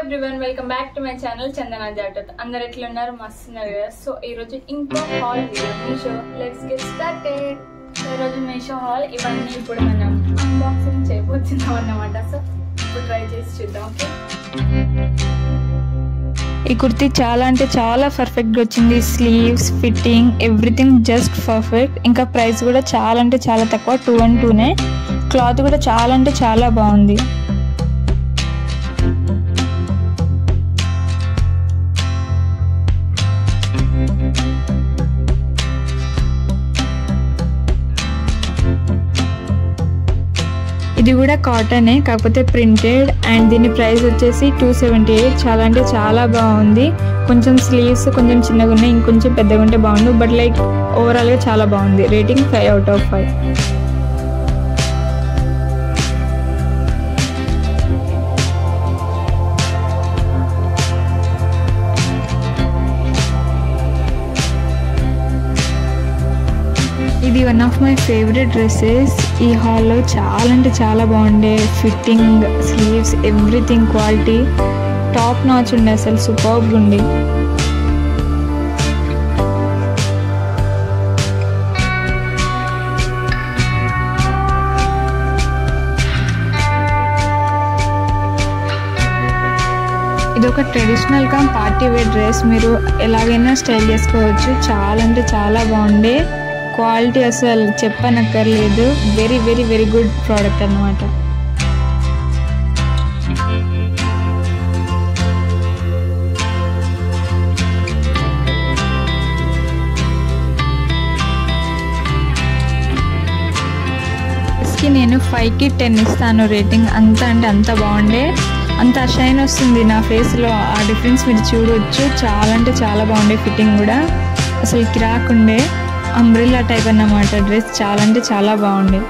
everyone welcome back to my channel Chandana జాటత్ అందరు ఎట్లా ఉన్నారు మస్తు ఉన్నారు కదా సో ఈ రోజు ఇంకో haul video Meesho let's get started so ఈ రోజు మీషో హాల్ ఇవన్నీ ఇప్పుడు మనం అన్బాక్సింగ్ చేయబోతున్నాం అన్నమాట సో ఇప్పుడు ట్రై చేసి చూద్దాం ఓకే ఈ కుర్తీ చాలా అంటే చాలా పర్ఫెక్ట్గా వచ్చింది sleeves fitting everything just perfect ఇంకా ప్రైస్ కూడా చాలా అంటే చాలా తక్కువ టూ అండ్ టూనే క్లాత్ కూడా చాలా అంటే చాలా బాగుంది ఇది కూడా కాటనే కాకపోతే ప్రింటెడ్ అండ్ దీని ప్రైస్ వచ్చేసి టూ సెవెంటీ ఎయిట్ చాలా అంటే చాలా బాగుంది కొంచెం స్లీవ్స్ కొంచెం చిన్నగా ఉన్నాయి ఇంకొంచెం పెద్దగా ఉంటే బాగుండు బట్ లైక్ ఓవరాల్గా చాలా బాగుంది rating five out of five ఇది one of my favourite dresses ఈ హాల్లో చాలా అంటే చాలా బాగుండే fitting sleeves everything quality top notch ఉండే అసలు సూపర్గా ఉండే ఇది ఒక ట్రెడిషనల్ గా పార్టీ వేర్ డ్రెస్ మీరు ఎలాగైనా స్టైల్ చేసుకోవచ్చు చాలా అంటే చాలా బాగుండే క్వాలిటీ అసలు చెప్పనక్కర్లేదు very very very good product అనమాట కి నేను ఫైవ్కి టెన్ ఇస్తాను రేటింగ్ అంత అంటే అంత బాగుండే అంత షైన్ వస్తుంది నా ఫేస్లో ఆ డిఫరెన్స్ మీరు చూడవచ్చు చాలా అంటే చాలా బాగుండే ఫిట్టింగ్ కూడా అసలు కిరాక్ ఉండే అంబ్రిల్లా టైప్ అన్నమాట డ్రెస్ చాలా అంటే చాలా బాగుండే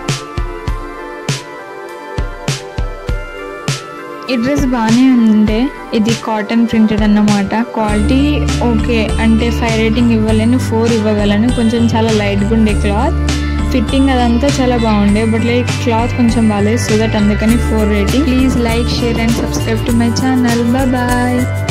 ఈ డ్రెస్ బాగానే ఉండే ఇది కాటన్ ప్రింటెడ్ అన్నమాట క్వాలిటీ ఓకే అంటే ఫైవ్ రేటింగ్ ఇవ్వలేను ఫోర్ ఇవ్వగలను కొంచెం చాలా లైట్గా ఉండే క్లాత్ ఫిట్టింగ్ అదంతా చాలా బాగుండే బట్ లైక్ క్లాత్ కొంచెం బాగాలేదు సో దట్ అందుకని four rating please like share and subscribe to my channel bye